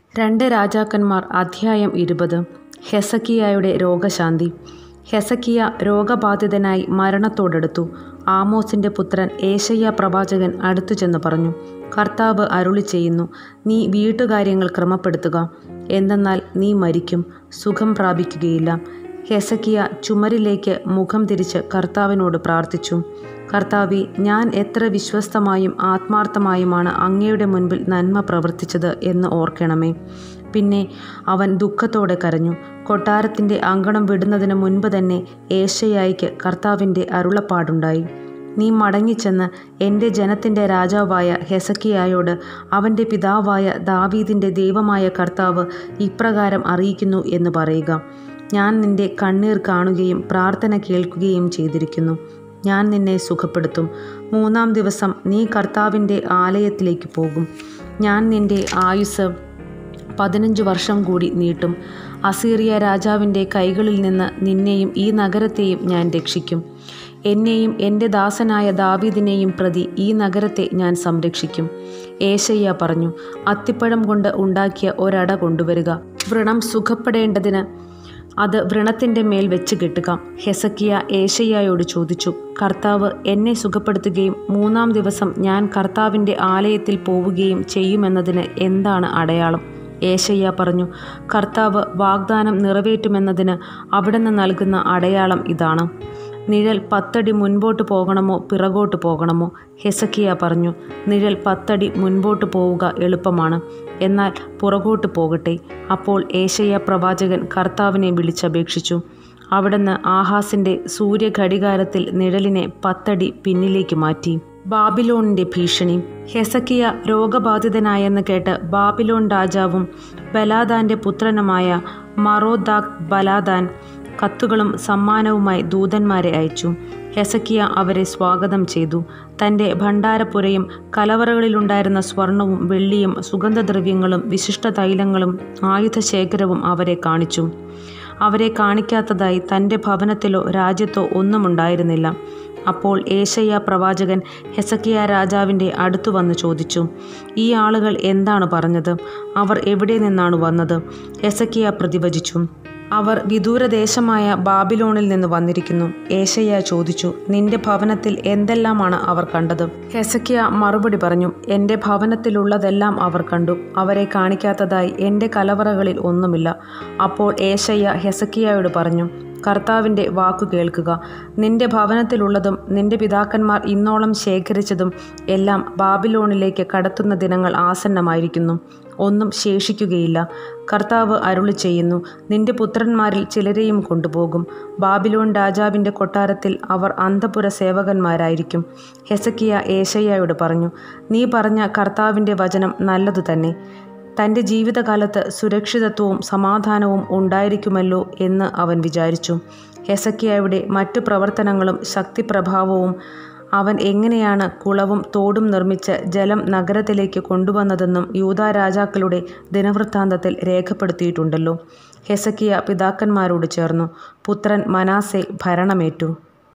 രണ്ട് രാജാക്കന്മാർ അധ്യായം ഇരുപത് ഹെസക്കിയായുടെ രോഗശാന്തി ഹെസക്കിയ രോഗബാധിതനായി മരണത്തോടടുത്തു ആമോസിൻ്റെ പുത്രൻ ഏശയ്യ പ്രവാചകൻ അടുത്തു ചെന്ന് പറഞ്ഞു കർത്താവ് അരുളി ചെയ്യുന്നു നീ വീട്ടുകാര്യങ്ങൾ ക്രമപ്പെടുത്തുക എന്തെന്നാൽ നീ മരിക്കും സുഖം പ്രാപിക്കുകയില്ല ഹെസക്കിയ ചുമരിലേക്ക് മുഖം തിരിച്ച് കർത്താവിനോട് പ്രാർത്ഥിച്ചു കർത്താവെ ഞാൻ എത്ര വിശ്വസ്തമായും ആത്മാർത്ഥമായുമാണ് അങ്ങയുടെ മുൻപിൽ നന്മ പ്രവർത്തിച്ചത് എന്ന് ഓർക്കണമേ പിന്നെ അവൻ ദുഃഖത്തോടെ കരഞ്ഞു കൊട്ടാരത്തിൻ്റെ അങ്കണം വിടുന്നതിന് മുൻപ് തന്നെ ഏഷ്യയായിക്ക് കർത്താവിൻ്റെ അരുളപ്പാടുണ്ടായി നീ മടങ്ങിച്ചെന്ന് എൻ്റെ ജനത്തിൻ്റെ രാജാവായ ഹെസക്കിയായോട് അവൻ്റെ പിതാവായ ദാവീദിൻ്റെ ദൈവമായ കർത്താവ് ഇപ്രകാരം അറിയിക്കുന്നു എന്ന് പറയുക ഞാൻ നിന്റെ കണ്ണീർ കാണുകയും പ്രാർത്ഥന കേൾക്കുകയും ചെയ്തിരിക്കുന്നു ഞാൻ നിന്നെ സുഖപ്പെടുത്തും മൂന്നാം ദിവസം നീ കർത്താവിൻ്റെ ആലയത്തിലേക്ക് പോകും ഞാൻ നിന്റെ ആയുസ് പതിനഞ്ച് വർഷം കൂടി നീട്ടും അസീറിയ രാജാവിൻ്റെ കൈകളിൽ നിന്ന് നിന്നെയും ഈ നഗരത്തെയും ഞാൻ രക്ഷിക്കും എന്നെയും എൻ്റെ ദാസനായ ദാവീദിനെയും പ്രതി ഈ നഗരത്തെ ഞാൻ സംരക്ഷിക്കും ഏശയ്യ പറഞ്ഞു അത്തിപ്പഴം കൊണ്ട് ഉണ്ടാക്കിയ ഒരട കൊണ്ടുവരിക വ്രണം സുഖപ്പെടേണ്ടതിന് അത് വ്രണത്തിൻ്റെ മേൽ വെച്ച് കെട്ടുക ഹെസക്കിയ ഏഷയ്യായോട് ചോദിച്ചു കർത്താവ് എന്നെ സുഖപ്പെടുത്തുകയും മൂന്നാം ദിവസം ഞാൻ കർത്താവിൻ്റെ ആലയത്തിൽ പോവുകയും ചെയ്യുമെന്നതിന് എന്താണ് അടയാളം ഏശയ്യ പറഞ്ഞു കർത്താവ് വാഗ്ദാനം നിറവേറ്റുമെന്നതിന് അവിടുന്ന് നൽകുന്ന അടയാളം ഇതാണ് നിഴൽ പത്തടി മുൻപോട്ട് പോകണമോ പിറകോട്ട് പോകണമോ ഹെസക്കിയ പറഞ്ഞു നിഴൽ പത്തടി മുൻപോട്ട് പോവുക എളുപ്പമാണ് എന്നാൽ പുറകോട്ട് പോകട്ടെ അപ്പോൾ ഏശയ്യ പ്രവാചകൻ കർത്താവിനെ വിളിച്ചപേക്ഷിച്ചു അവിടുന്ന് ആഹാസിൻ്റെ സൂര്യഘടികാരത്തിൽ നിഴലിനെ പത്തടി പിന്നിലേക്ക് മാറ്റി ബാബിലോണിൻ്റെ ഭീഷണി ഹെസക്കിയ രോഗബാധിതനായെന്ന് കേട്ട് ബാബിലോൺ രാജാവും ബലാദാന്റെ പുത്രനുമായ മറോദാക് ബലാദാൻ കത്തുകളും സമ്മാനവുമായി ദൂതന്മാരെ അയച്ചു ഹെസക്കിയ അവരെ സ്വാഗതം ചെയ്തു തൻ്റെ ഭണ്ഡാരപ്പുരയും കലവറകളിലുണ്ടായിരുന്ന സ്വർണവും വെള്ളിയും സുഗന്ധദ്രവ്യങ്ങളും വിശിഷ്ട തൈലങ്ങളും ആയുധശേഖരവും അവരെ കാണിച്ചു അവരെ കാണിക്കാത്തതായി തൻ്റെ ഭവനത്തിലോ രാജ്യത്തോ ഒന്നുമുണ്ടായിരുന്നില്ല അപ്പോൾ ഏശയ്യ പ്രവാചകൻ ഹെസക്കിയ രാജാവിൻ്റെ അടുത്തു വന്ന് ചോദിച്ചു ഈ ആളുകൾ എന്താണ് പറഞ്ഞത് അവർ എവിടെ നിന്നാണ് വന്നത് ഹെസക്കിയ പ്രതിവചിച്ചു അവർ വിദൂരദേശമായ ബാബിലോണിൽ നിന്ന് വന്നിരിക്കുന്നു ഏശയ്യ ചോദിച്ചു നിന്റെ ഭവനത്തിൽ എന്തെല്ലാമാണ് അവർ കണ്ടത് ഹെസക്കിയ മറുപടി പറഞ്ഞു എൻ്റെ ഭവനത്തിലുള്ളതെല്ലാം അവർ കണ്ടു അവരെ കാണിക്കാത്തതായി എൻ്റെ കലവറകളിൽ ഒന്നുമില്ല അപ്പോൾ ഏശയ്യ ഹെസക്കിയായോട് പറഞ്ഞു കർത്താവിൻ്റെ വാക്കു കേൾക്കുക നിന്റെ ഭവനത്തിലുള്ളതും നിന്റെ പിതാക്കന്മാർ ഇന്നോളം ശേഖരിച്ചതും എല്ലാം ബാബിലോണിലേക്ക് കടത്തുന്ന ദിനങ്ങൾ ആസന്നമായിരിക്കുന്നു ഒന്നും ശേഷിക്കുകയില്ല കർത്താവ് അരുളി ചെയ്യുന്നു നിന്റെ പുത്രന്മാരിൽ ചിലരെയും കൊണ്ടുപോകും ബാബിലോൺ രാജാവിൻ്റെ കൊട്ടാരത്തിൽ അവർ അന്തപുര സേവകന്മാരായിരിക്കും ഹെസക്കിയ ഏശയ്യയോട് പറഞ്ഞു നീ പറഞ്ഞ കർത്താവിൻ്റെ വചനം നല്ലതു തന്നെ തൻ്റെ ജീവിതകാലത്ത് സുരക്ഷിതത്വവും സമാധാനവും ഉണ്ടായിരിക്കുമല്ലോ എന്ന് അവൻ വിചാരിച്ചു ഹെസക്കിയയുടെ മറ്റു പ്രവർത്തനങ്ങളും ശക്തിപ്രഭാവവും അവൻ എങ്ങനെയാണ് കുളവും തോടും നിർമ്മിച്ച് ജലം നഗരത്തിലേക്ക് കൊണ്ടുവന്നതെന്നും യൂതാ രാജാക്കളുടെ ദിനവൃത്താന്തത്തിൽ രേഖപ്പെടുത്തിയിട്ടുണ്ടല്ലോ ഹെസക്കിയ പിതാക്കന്മാരോട് ചേർന്നു പുത്രൻ മനാസെ ഭരണമേറ്റു